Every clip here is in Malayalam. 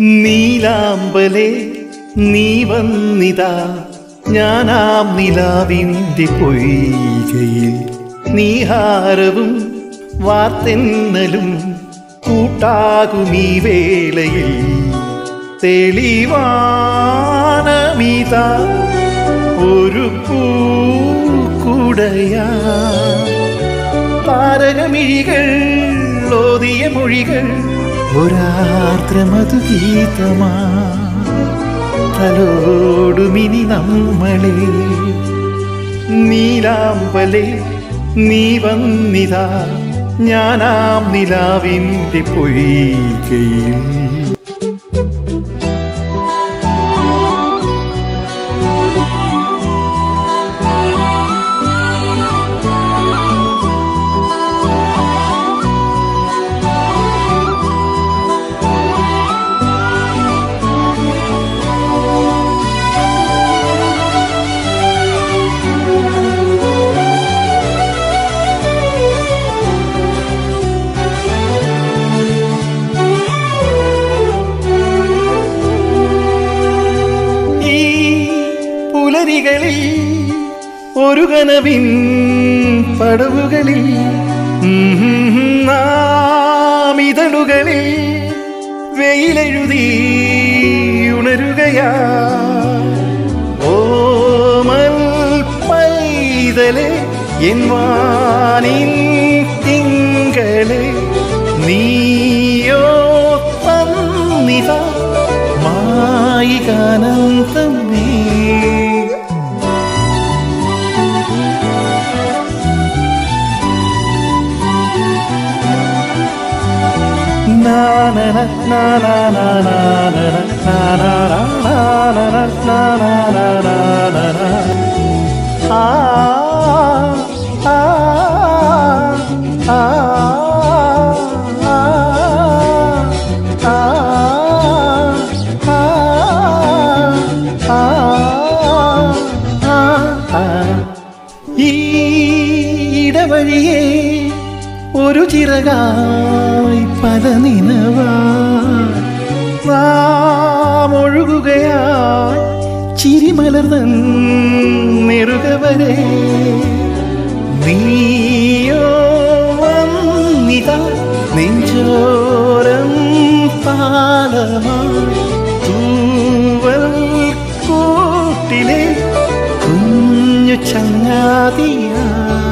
നീലാമ്പലേ നീ വന്നിതാ ഞാനാം നിലാവിൻ്റെ പൊയ്കയിൽ നീഹാരവും വാർത്തെന്നലും കൂട്ടാകുമീ വേളയിൽ തെളിവാനമിത ഒരു പൂക്കുടയാ താരകമിഴികൾ ഓതിയ മൊഴികൾ ഒരാർദ്രമധു ഗീതമാ തലോടുമിനി നമ്മളെ നീലാമ്പലെ നീ വന്നിതാ ഞാനാം നിലാവിൻ്റെ പൊയ്കയിൽ ഈ പുലരികളിൽ ഒരു കനവിൻ പടവുകളിൽ നാമിതളുകളിൽ വെയിലെഴുതി ഉണരുകയാ ഓമൽ പൈതലെ എൻ വാനിൻ തിങ്കളെ നീയോ തന്നിത മായികാനന്ദമേ ഈ ഇടവഴിയെ ഒരു ചിറകായി പല നിനവാ നാം ഒഴുകുകയായി ചിരിമലർന്നൻ നെറുകവരെ നീയോ വന്നിത നെഞ്ചോരം പാലമായി തൂവൽ കൂട്ടിലെ കുഞ്ഞു ചങ്ങാതിയായി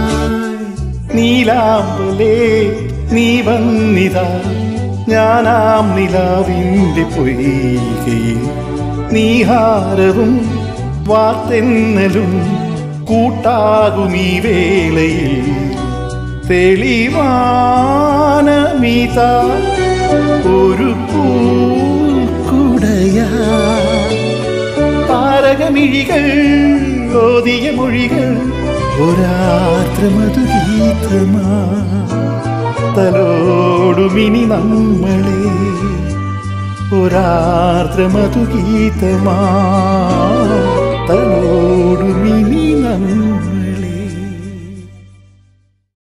നീലാമ്പലേ നീ വന്നിതാ ഞാനാം നിലാവിൻ്റെ പൊയ്കയിൽ നീഹാരവും വാർത്തെന്നലും കൂട്ടാകുമീ വേളയിൽ തെളിവാനമിത ഒരു പൂക്കുടയാ താരകമിഴികൾ ഓതിയ മൊഴികൾ ഒരാർദ്രമധു ഗീതമാ തലോടുമിനി നമ്മളെ ഒരാർദ്രമധു ഗീതമാ തലോടുമിനി നമ്മൾ